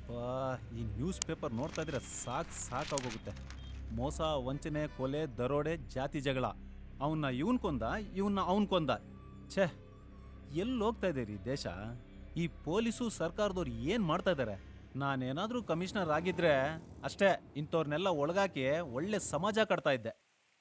ಅಪ್ಪಾ ಈ news paper ನೋಡ್ತಾ ಇದ್ರೆ ಸಾಕು ಸಾಕಾಗೋಗುತ್ತೆ ಮೋಸ ವಂಚನೆ ಕೊಲೆ ದರೋಡೆ ಜಾತಿ ಜಗಳ ಅವನ್ನ ಇವನ್ ಕೊಂದ ಇವನ್ನ ಅವನ್ ಕೊಂದ ಛೇ ಎಲ್ಲಿ ಹೋಗ್ತಾ ಇದೆ ರೀ ದೇಶ ಈ ಪೊಲೀಸು ಸರ್ಕಾರದವ್ರು ಏನು ಮಾಡ್ತಾ ಇದ್ದಾರೆ ನಾನೇನಾದರೂ ಕಮಿಷನರ್ ಆಗಿದ್ರೆ ಅಷ್ಟೇ ಇಂಥವ್ರನ್ನೆಲ್ಲ ಒಳಗಾಕಿ ಒಳ್ಳೆ ಸಮಾಜ ಕಟ್ತಾ ಇದ್ದೆ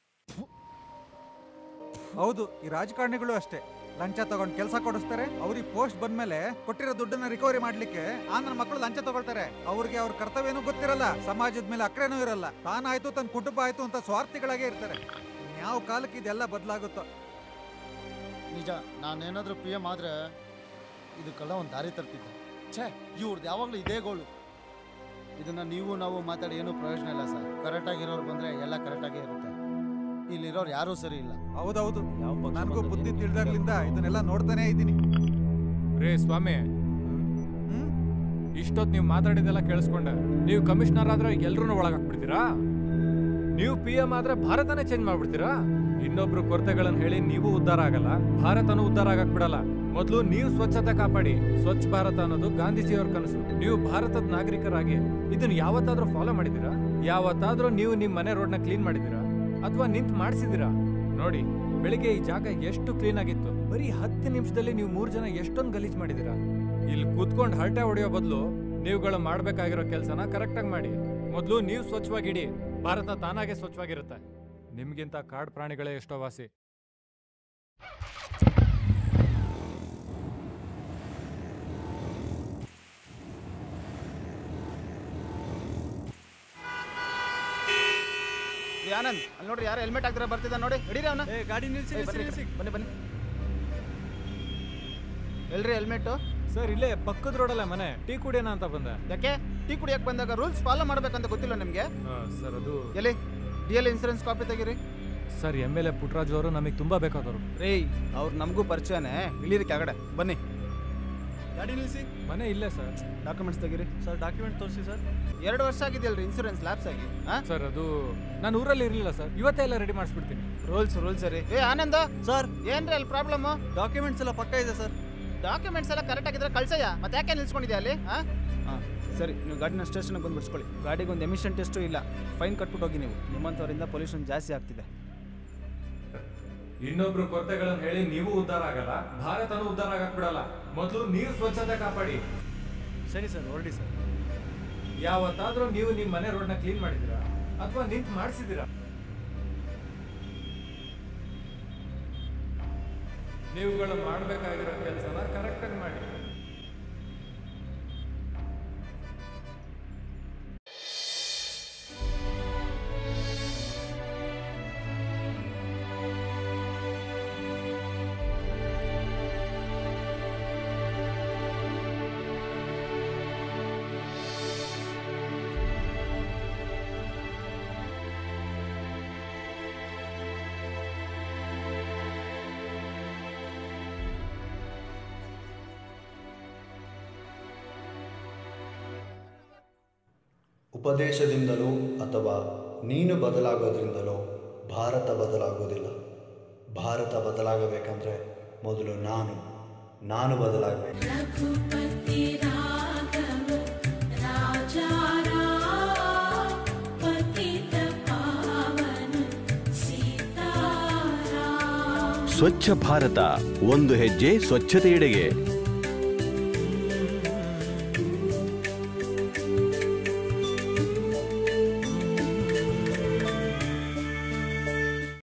ಹೌದು ಈ ರಾಜಕಾರಣಿಗಳು ಅಷ್ಟೇ ಲಂಚ ತಗೊಂಡು ಕೆಲಸ ಕೊಡಿಸ್ತಾರೆ ಅವ್ರಿಗೆ ಪೋಸ್ಟ್ ಬಂದ್ಮೇಲೆ ಕೊಟ್ಟಿರೋ ದುಡ್ಡನ್ನ ರಿಕವರಿ ಮಾಡ್ಲಿಕ್ಕೆ ಆ ನನ್ನ ಮಕ್ಕಳು ಲಂಚ ತಗೊಳ್ತಾರೆ ಅವ್ರಿಗೆ ಅವ್ರ ಕರ್ತವ್ಯನೂ ಗೊತ್ತಿರಲ್ಲ ಸಮಾಜದ ಮೇಲೆ ಅಕ್ರೇನೂ ಇರಲ್ಲ ತಾನಾಯ್ತು ತನ್ನ ಕುಟುಂಬ ಆಯ್ತು ಅಂತ ಸ್ವಾರ್ಥಿಗಳಾಗೇ ಇರ್ತಾರೆ ಯಾವ ಕಾಲಕ್ಕೆ ಇದೆಲ್ಲ ಬದಲಾಗುತ್ತೋ ನಿಜ ನಾನೇನಾದ್ರೂ ಪಿ ಎಮ್ ಆದ್ರೆ ಇದಕ್ಕೆಲ್ಲ ಒಂದು ದಾರಿ ತರ್ತಿದ್ದೆ ಛೇ ಇವ್ರದ್ದು ಯಾವಾಗಲೂ ಇದೇ ಗೋಳು ಇದನ್ನ ನೀವು ನಾವು ಮಾತಾಡಿ ಏನೂ ಪ್ರಯೋಜನ ಇಲ್ಲ ಸರ್ ಕರೆಕ್ಟಾಗಿರೋರು ಬಂದ್ರೆ ಎಲ್ಲ ಕರೆಕ್ಟಾಗೇ ಇರುತ್ತೆ ಇಲ್ಲಿರೋರು ಯಾರೂ ಸರಿ ಇಲ್ಲ ಹೌದೌದು ಯಾವ ಪಕ್ಷ ನನಗೂ ಬಂದದ್ದು ಬುದ್ಧಿ ಏನು ತಿಳಿದಾಗ್ಲಿಂದ ಇದನ್ನೆಲ್ಲ ನೋಡ್ತಾನೆ ಇದ್ದೀನಿ ರೇ ಸ್ವಾಮಿ ಹ್ಮ್ ಇಷ್ಟೊತ್ತು ನೀವು ಮಾತಾಡಿದೆಲ್ಲ ಕೇಳಿಸ್ಕೊಂಡೆ ನೀವು ಕಮಿಷನರ್ ಆದ್ರೆ ಎಲ್ರೂ ಒಳಗಾಕ್ಬಿಡ್ತೀರಾ ನೀವು ಪಿ ಎಂ ಆದ್ರೆ ಭಾರತನೇ ಚೇಂಜ್ ಮಾಡ್ಬಿಡ್ತೀರಾ ಇನ್ನೊಬ್ರು ಕೊರತೆಗಳನ್ನ ಹೇಳಿ ನೀವು ಉದ್ಧಾರ ಆಗಲ್ಲ ಭಾರತನೂ ಉದ್ಧಾರ ಆಗಕ್ ಬಿಡಲ್ಲ ಮೊದಲು ನೀವು ಸ್ವಚ್ಛತೆ ಕಾಪಾಡಿ ಸ್ವಚ್ಛ ಭಾರತ ಅನ್ನೋದು ಗಾಂಧೀಜಿಯವ್ರ ಕನಸು ನೀವು ಭಾರತದ ನಾಗರಿಕರಾಗಿ ಇದನ್ನ ಯಾವತ್ತಾದ್ರೂ ಫಾಲೋ ಮಾಡಿದೀರಾ ಯಾವತ್ತಾದ್ರೂ ನೀವು ನಿಮ್ ಮನೆ ರೋಡ್ನ ಕ್ಲೀನ್ ಮಾಡಿದೀರಾ ಅಥವಾ ನಿಂತ್ ಮಾಡಿಸಿದೀರಾ ನೋಡಿ ಬೆಳಿಗ್ಗೆ ಈ ಜಾಗ ಎಷ್ಟು ಕ್ಲೀನ್ ಆಗಿತ್ತು ಬರೀ ಹತ್ತು ನಿಮಿಷದಲ್ಲಿ ನೀವು ಮೂರ್ ಜನ ಎಷ್ಟೊಂದು ಗಲೀಜ್ ಮಾಡಿದೀರಾ ಇಲ್ಲಿ ಕೂತ್ಕೊಂಡು ಹರಟೆ ಹೊಡೆಯೋ ಬದಲು ನೀವುಗಳು ಮಾಡ್ಬೇಕಾಗಿರೋ ಕೆಲಸನ ಕರೆಕ್ಟಾಗಿ ಮಾಡಿ ಮೊದಲು ನೀವು ಸ್ವಚ್ಛವಾಗಿಡಿ ಭಾರತ ತಾನಾಗೆ ಸ್ವಚ್ಛವಾಗಿರುತ್ತೆ ನಿಮ್ಗಿಂತ ಕಾಡು ಪ್ರಾಣಿಗಳೇ ಎಷ್ಟೋ ವಾಸಿ ರೀ ಆನಂದ್ ಅಲ್ಲಿ ನೋಡ್ರಿ ಯಾರು ಹೆಲ್ಮೆಟ್ ಹಾಕ್ತಾರೆ ಬರ್ತಿದ್ದ ನೋಡಿ ಹಿಡೀರಿ ಅವನ ಗಾಡಿ ನಿಲ್ಸಿ ಬನ್ನಿ ಬನ್ನಿ ಎಲ್ರಿ ಹೆಲ್ಮೆಟ್ಟು ಸರ್ ಇಲ್ಲೇ ಪಕ್ಕದ ರೋಡಲ್ಲೇ ಮನೆ ಟೀ ಕುಡಿಯೋಣ ಅಂತ ಬಂದೆ ಯಾಕೆ ಟೀ ಕುಡಿಯಕ್ಕೆ ಬಂದಾಗ ರೂಲ್ಸ್ ಫಾಲೋ ಮಾಡ್ಬೇಕಂತ ಗೊತ್ತಿಲ್ಲ ನಿಮಗೆ ಸರ್ ಅದು ಎಲ್ಲಿ ಡಿ ಎಲ್ ಇನ್ಸೂರೆನ್ಸ್ ಕಾಪಿ ತೆಗೀರಿ sir M L A Puttaraju ಅವರು ನಮಗೆ ತುಂಬಾ ಬೇಕಾದವರು ರೀ ಅವ್ರು ನಮಗೂ ಪರಿಚಯನೇ ಇಳೀರಿ ಕೆಳಗಡೆ ಬನ್ನಿ ಗಾಡಿ ನಿಲ್ಲಿಸಿ ಮನೆ ಇಲ್ಲೇ ಸರ್ ಡಾಕ್ಯುಮೆಂಟ್ಸ್ ತೆಗೀರಿ ಸರ್ ಡಾಕ್ಯುಮೆಂಟ್ ತೋರಿಸಿ ಸರ್ ಎರಡು ವರ್ಷ ಆಗಿದೆಯಲ್ರಿ ಇನ್ಸೂರೆನ್ಸ್ ಲ್ಯಾಪ್ಸ್ ಆಗಿ ಹಾಂ ಸರ್ ಅದು ನಾನು ಊರಲ್ಲಿ ಇರಲಿಲ್ಲ ಸರ್ ಇವತ್ತೇ ಎಲ್ಲ ರೆಡಿ ಮಾಡಿಸ್ಬಿಡ್ತೀನಿ ರೂಲ್ಸ್ ರೂಲ್ಸ್ ಸರಿ ಏ ಆನಂದ ಸರ್ ಏನ್ರಿ ಅಲ್ಲಿ ಪ್ರಾಬ್ಲಮ್ ಡಾಕ್ಯುಮೆಂಟ್ಸ್ ಎಲ್ಲ ಪಕ್ಕ ಇದೆ ಸರ್ ಡಾಕ್ಯುಮೆಂಟ್ಸ್ ಎಲ್ಲ ಕರೆಕ್ಟ್ ಆಗಿದ್ರೆ ಕಳ್ಸಯ್ಯ ಮತ್ತೆ ಯಾಕೆ ನಿಲ್ಸ್ಕೊಂಡಿದ್ಯಾ ಅಲ್ಲಿ ಹಾಂ ಹಾಂ ಸರಿ ನೀವು ಗಾಡಿನ ಸ್ಟೇಷನ್ಗೆ ಬಂದು ಬಿಡಿಸ್ಕೊಳ್ಳಿ ಗಾಡಿಗೆ ಒಂದು ಎಮಿಷನ್ ಟೆಸ್ಟು ಇಲ್ಲ ಫೈನ್ ಕಟ್ಬಿಟ್ಟು ಹೋಗಿ ನೀವು ನಿಮ್ಮಂಥವರಿಂದ ಪೊಲ್ಯೂಷನ್ ಜಾಸ್ತಿ ಆಗ್ತಿದೆ ಇನ್ನೊಬ್ರು ಕೊರತೆಗಳನ್ನ ಹೇಳಿ ನೀವು ಉದ್ಧಾರ ಆಗಲ್ಲ ಭಾರತನೂ ಉದ್ಧಾರ ಆಗಕ್ ಬಿಡಲ್ಲ ಮೊದಲು ನೀವು ಸ್ವಚ್ಛತೆ ಕಾಪಾಡಿ ಸರಿ ಸರ್ ಹೊರಡಿ ಸರ್ ಯಾವತ್ತಾದ್ರೂ ನೀವು ನಿಮ್ಮ ಮನೆ ರೋಡ್ನ ಕ್ಲೀನ್ ಮಾಡಿದ್ದೀರಾ ಅಥವಾ ನಿಂತು ಮಾಡಿಸಿದ್ದೀರಾ ನೀವುಗಳು ಮಾಡಬೇಕಾಗಿರೋ ಕೆಲಸನ ಕರೆಕ್ಟಾಗಿ ಮಾಡಿ ಉಪದೇಶದಿಂದಲೋ ಅಥವಾ ನೀನು ಬದಲಾಗೋದ್ರಿಂದಲೋ ಭಾರತ ಬದಲಾಗೋದಿಲ್ಲ ಭಾರತ ಬದಲಾಗಬೇಕಂದ್ರೆ ಮೊದಲು ನಾನು ನಾನು ಬದಲಾಗಬೇಕು रघुपति राघव राजा राम पतित पावन सीताराम ಸ್ವಚ್ಛ ಭಾರತ ಒಂದು ಹೆಜ್ಜೆ ಸ್ವಚ್ಛತೆಯೆಡೆಗೆ